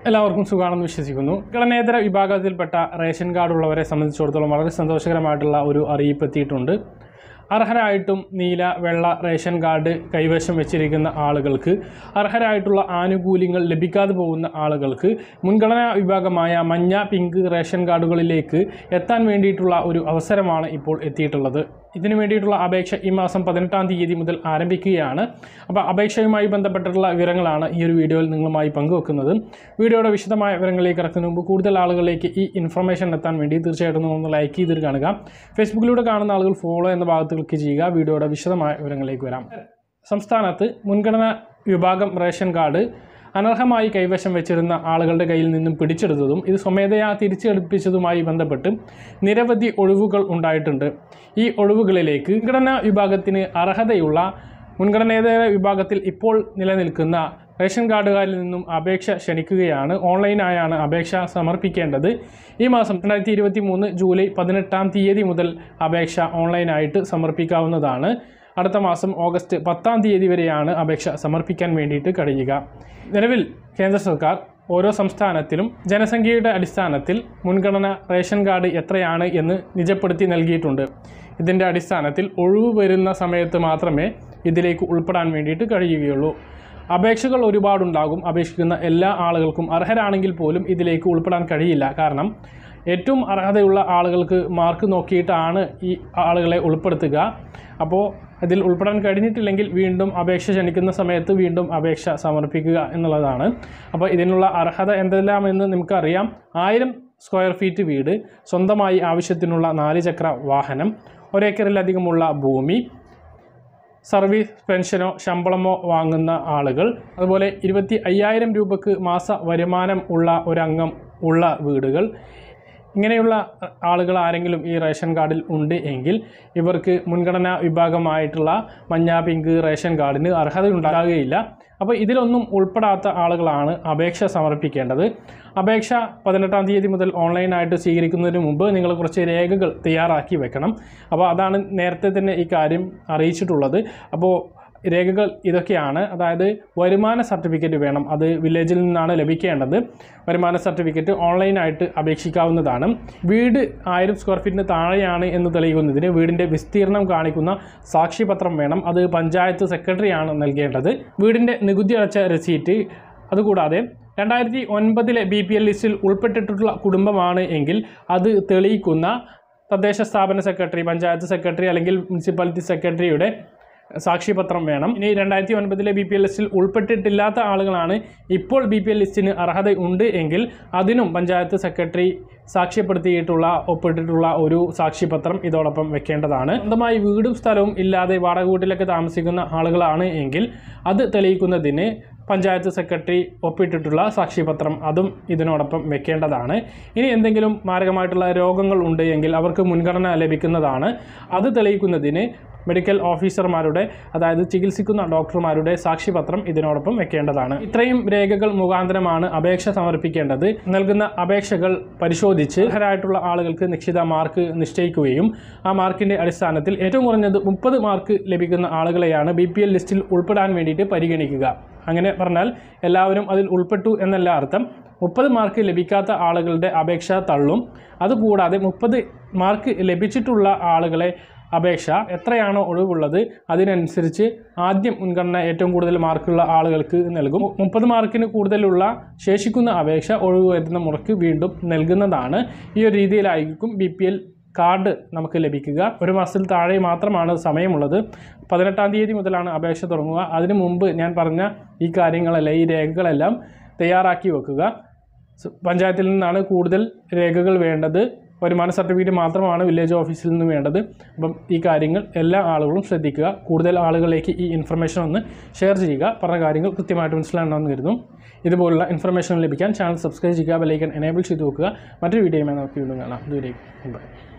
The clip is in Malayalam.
എല്ലാവർക്കും സുഖമാണെന്ന് വിശ്വസിക്കുന്നു ഘടനേതര വിഭാഗത്തിൽപ്പെട്ട റേഷൻ കാർഡ് ഉള്ളവരെ സംബന്ധിച്ചിടത്തോളം വളരെ സന്തോഷകരമായിട്ടുള്ള ഒരു അറിയിപ്പ് എത്തിയിട്ടുണ്ട് അർഹരായിട്ടും നീല വെള്ള റേഷൻ കാർഡ് കൈവശം വെച്ചിരിക്കുന്ന ആളുകൾക്ക് അർഹരായിട്ടുള്ള ആനുകൂല്യങ്ങൾ ലഭിക്കാതെ പോകുന്ന ആളുകൾക്ക് മുൻഗണനാ വിഭാഗമായ മഞ്ഞ പിങ്ക് റേഷൻ കാർഡുകളിലേക്ക് എത്താൻ വേണ്ടിയിട്ടുള്ള ഒരു അവസരമാണ് ഇപ്പോൾ എത്തിയിട്ടുള്ളത് ഇതിനു വേണ്ടിയിട്ടുള്ള അപേക്ഷ ഈ മാസം പതിനെട്ടാം തീയതി മുതൽ ആരംഭിക്കുകയാണ് അപ്പോൾ അപേക്ഷയുമായി ബന്ധപ്പെട്ടിട്ടുള്ള വിവരങ്ങളാണ് ഈ ഒരു വീഡിയോയിൽ നിങ്ങളുമായി പങ്കുവെക്കുന്നത് വീഡിയോയുടെ വിശദമായ വിവരങ്ങളിലേക്ക് ഇറക്കുന്നതിന് മുമ്പ് കൂടുതൽ ആളുകളിലേക്ക് ഈ ഇൻഫർമേഷൻ എത്താൻ വേണ്ടി തീർച്ചയായിട്ടും നിങ്ങൾ ഒന്ന് ലൈക്ക് ചെയ്തിട്ട് കാണുക ഫേസ്ബുക്കിലൂടെ കാണുന്ന ആളുകൾ ഫോളോ എന്ന ഭാഗത്ത് ക്ലിക്ക് ചെയ്യുക വീഡിയോയുടെ വിശദമായ വിവരങ്ങളിലേക്ക് വരാം സംസ്ഥാനത്ത് മുൻഗണനാ വിഭാഗം റേഷൻ കാർഡ് അനർഹമായി കൈവശം വെച്ചിരുന്ന ആളുകളുടെ കയ്യിൽ നിന്നും പിടിച്ചെടുത്തതും ഇത് സ്വമേധയാ തിരിച്ചെടുപ്പിച്ചതുമായി ബന്ധപ്പെട്ട് നിരവധി ഒഴിവുകൾ ഉണ്ടായിട്ടുണ്ട് ഈ ഒഴിവുകളിലേക്ക് മുൻഗണനാ വിഭാഗത്തിന് അർഹതയുള്ള മുൻഗണനേതര വിഭാഗത്തിൽ ഇപ്പോൾ നിലനിൽക്കുന്ന റേഷൻ കാർഡുകാരിൽ നിന്നും അപേക്ഷ ക്ഷണിക്കുകയാണ് ഓൺലൈനായാണ് അപേക്ഷ സമർപ്പിക്കേണ്ടത് ഈ മാസം രണ്ടായിരത്തി ഇരുപത്തി മൂന്ന് ജൂലൈ പതിനെട്ടാം തീയതി മുതൽ അപേക്ഷ ഓൺലൈനായിട്ട് സമർപ്പിക്കാവുന്നതാണ് അടുത്ത മാസം ഓഗസ്റ്റ് പത്താം തീയതി വരെയാണ് അപേക്ഷ സമർപ്പിക്കാൻ വേണ്ടിയിട്ട് കഴിയുക നിലവിൽ കേന്ദ്ര സർക്കാർ ഓരോ സംസ്ഥാനത്തിലും ജനസംഖ്യയുടെ അടിസ്ഥാനത്തിൽ മുൻഗണന റേഷൻ കാർഡ് എത്രയാണ് എന്ന് നിജപ്പെടുത്തി നൽകിയിട്ടുണ്ട് ഇതിൻ്റെ അടിസ്ഥാനത്തിൽ ഒഴിവ് വരുന്ന സമയത്ത് മാത്രമേ ഇതിലേക്ക് ഉൾപ്പെടാൻ വേണ്ടിയിട്ട് കഴിയുകയുള്ളൂ അപേക്ഷകൾ ഒരുപാടുണ്ടാകും അപേക്ഷിക്കുന്ന എല്ലാ ആളുകൾക്കും അർഹരാണെങ്കിൽ പോലും ഇതിലേക്ക് ഉൾപ്പെടാൻ കഴിയില്ല കാരണം ഏറ്റവും അർഹതയുള്ള ആളുകൾക്ക് മാർക്ക് നോക്കിയിട്ടാണ് ഈ ആളുകളെ ഉൾപ്പെടുത്തുക അപ്പോൾ ഇതിൽ ഉൾപ്പെടാൻ കഴിഞ്ഞിട്ടില്ലെങ്കിൽ വീണ്ടും അപേക്ഷ ക്ഷണിക്കുന്ന സമയത്ത് വീണ്ടും അപേക്ഷ സമർപ്പിക്കുക എന്നുള്ളതാണ് അപ്പോൾ ഇതിനുള്ള അർഹത എന്തെല്ലാമെന്ന് നമുക്കറിയാം ആയിരം സ്ക്വയർ ഫീറ്റ് വീട് സ്വന്തമായി ആവശ്യത്തിനുള്ള നാല് ചക്ര വാഹനം ഒരേക്കറിലധികമുള്ള ഭൂമി സർവീസ് പെൻഷനോ ശമ്പളമോ വാങ്ങുന്ന ആളുകൾ അതുപോലെ ഇരുപത്തി അയ്യായിരം രൂപക്ക് മാസ വരുമാനം ഉള്ള ഒരംഗം ഉള്ള വീടുകൾ ഇങ്ങനെയുള്ള ആളുകൾ ആരെങ്കിലും ഈ റേഷൻ കാർഡിൽ ഉണ്ട് എങ്കിൽ ഇവർക്ക് മുൻഗണനാ വിഭാഗമായിട്ടുള്ള മഞ്ഞ പിങ്ക് റേഷൻ കാർഡിന് അർഹത ഉണ്ടാകുകയില്ല അപ്പോൾ ഇതിലൊന്നും ഉൾപ്പെടാത്ത ആളുകളാണ് അപേക്ഷ സമർപ്പിക്കേണ്ടത് അപേക്ഷ പതിനെട്ടാം തീയതി മുതൽ ഓൺലൈനായിട്ട് സ്വീകരിക്കുന്നതിന് മുമ്പ് നിങ്ങൾ കുറച്ച് രേഖകൾ തയ്യാറാക്കി വെക്കണം അപ്പോൾ അതാണ് നേരത്തെ തന്നെ ഈ കാര്യം അറിയിച്ചിട്ടുള്ളത് അപ്പോൾ രേഖകൾ ഇതൊക്കെയാണ് അതായത് വരുമാന സർട്ടിഫിക്കറ്റ് വേണം അത് വില്ലേജിൽ നിന്നാണ് ലഭിക്കേണ്ടത് വരുമാന സർട്ടിഫിക്കറ്റ് ഓൺലൈനായിട്ട് അപേക്ഷിക്കാവുന്നതാണ് വീട് ആയിരം സ്ക്വയർ ഫീറ്റിന് താഴെയാണ് എന്ന് തെളിയിക്കുന്നതിന് വീടിൻ്റെ വിസ്തീർണം കാണിക്കുന്ന സാക്ഷ്യപത്രം വേണം അത് പഞ്ചായത്ത് സെക്രട്ടറിയാണ് നൽകേണ്ടത് വീടിൻ്റെ നികുതി അടച്ച രസീറ്റ് അതുകൂടാതെ രണ്ടായിരത്തി ഒൻപതിലെ ബി പി എൽ ലിസ്റ്റിൽ ഉൾപ്പെട്ടിട്ടുള്ള കുടുംബമാണ് എങ്കിൽ അത് തെളിയിക്കുന്ന തദ്ദേശ സ്ഥാപന സെക്രട്ടറി പഞ്ചായത്ത് സെക്രട്ടറി അല്ലെങ്കിൽ മുനിസിപ്പാലിറ്റി സെക്രട്ടറിയുടെ സാക്ഷ്യപത്രം വേണം ഇനി രണ്ടായിരത്തി ഒൻപതിലെ ബി പി എൽ ലിസ്റ്റിൽ ഉൾപ്പെട്ടിട്ടില്ലാത്ത ആളുകളാണ് ഇപ്പോൾ ബി പി എൽ ലിസ്റ്റിന് അർഹത ഉണ്ട് എങ്കിൽ അതിനും പഞ്ചായത്ത് സെക്രട്ടറി സാക്ഷ്യപ്പെടുത്തിയിട്ടുള്ള ഒപ്പിട്ടിട്ടുള്ള ഒരു സാക്ഷ്യപത്രം ഇതോടൊപ്പം വെക്കേണ്ടതാണ് സ്വന്തമായി വീടും സ്ഥലവും ഇല്ലാതെ വാടക വീട്ടിലൊക്കെ താമസിക്കുന്ന ആളുകളാണ് എങ്കിൽ അത് തെളിയിക്കുന്നതിന് പഞ്ചായത്ത് സെക്രട്ടറി ഒപ്പിട്ടിട്ടുള്ള സാക്ഷ്യപത്രം അതും ഇതിനോടൊപ്പം വെക്കേണ്ടതാണ് ഇനി എന്തെങ്കിലും മാരകമായിട്ടുള്ള രോഗങ്ങൾ ഉണ്ട് എങ്കിൽ അവർക്ക് മുൻഗണന ലഭിക്കുന്നതാണ് അത് തെളിയിക്കുന്നതിന് മെഡിക്കൽ ഓഫീസർമാരുടെ അതായത് ചികിത്സിക്കുന്ന ഡോക്ടർമാരുടെ സാക്ഷ്യപത്രം ഇതിനോടൊപ്പം വെക്കേണ്ടതാണ് ഇത്രയും രേഖകൾ മുഖാന്തരമാണ് അപേക്ഷ സമർപ്പിക്കേണ്ടത് നൽകുന്ന അപേക്ഷകൾ പരിശോധിച്ച് അർഹരായിട്ടുള്ള ആളുകൾക്ക് നിശ്ചിത മാർക്ക് നിശ്ചയിക്കുകയും ആ മാർക്കിൻ്റെ അടിസ്ഥാനത്തിൽ ഏറ്റവും കുറഞ്ഞത് മുപ്പത് മാർക്ക് ലഭിക്കുന്ന ആളുകളെയാണ് ബി പി എൽ ലിസ്റ്റിൽ ഉൾപ്പെടാൻ വേണ്ടിയിട്ട് പരിഗണിക്കുക അങ്ങനെ പറഞ്ഞാൽ എല്ലാവരും അതിൽ ഉൾപ്പെട്ടു എന്നല്ല അർത്ഥം മുപ്പത് മാർക്ക് ലഭിക്കാത്ത ആളുകളുടെ അപേക്ഷ തള്ളും അതുകൂടാതെ മുപ്പത് മാർക്ക് ലഭിച്ചിട്ടുള്ള ആളുകളെ അപേക്ഷ എത്രയാണോ ഒഴിവുള്ളത് അതിനനുസരിച്ച് ആദ്യം മുൻഗണന ഏറ്റവും കൂടുതൽ മാർക്കുള്ള ആളുകൾക്ക് നൽകും മുപ്പത് മാർക്കിന് കൂടുതലുള്ള ശേഷിക്കുന്ന അപേക്ഷ ഒഴിവ് വരുന്ന മുറയ്ക്ക് വീണ്ടും നൽകുന്നതാണ് ഈ ഒരു രീതിയിലായിരിക്കും ബി പി എൽ കാർഡ് നമുക്ക് ലഭിക്കുക ഒരു മാസത്തിൽ താഴെ മാത്രമാണ് സമയമുള്ളത് പതിനെട്ടാം തീയതി മുതലാണ് അപേക്ഷ തുടങ്ങുക അതിനു മുമ്പ് ഞാൻ പറഞ്ഞ ഈ കാര്യങ്ങളെല്ലാം ഈ രേഖകളെല്ലാം തയ്യാറാക്കി വെക്കുക സ- പഞ്ചായത്തിൽ നിന്നാണ് കൂടുതൽ രേഖകൾ വേണ്ടത് വരുമാന സർട്ടിഫിക്കറ്റ് മാത്രമാണ് വില്ലേജ് ഓഫീസിൽ നിന്ന് വേണ്ടത് അപ്പം ഈ കാര്യങ്ങൾ എല്ലാ ആളുകളും ശ്രദ്ധിക്കുക കൂടുതൽ ആളുകളിലേക്ക് ഈ ഇൻഫർമേഷൻ ഒന്ന് ഷെയർ ചെയ്യുക പറഞ്ഞ കാര്യങ്ങൾ കൃത്യമായിട്ട് മനസ്സിലാണെന്ന് കരുതും ഇതുപോലുള്ള ഇൻഫർമേഷൻ ലഭിക്കാൻ ചാനൽ സബ്സ്ക്രൈബ് ചെയ്യുക ബെലൈക്കൻ എനേബിൾ ചെയ്ത് നോക്കുക മറ്റൊരു വീഡിയോയുമായി നമുക്ക് വീണ്ടും കാണാം ദൂരേക്ക് ബൈ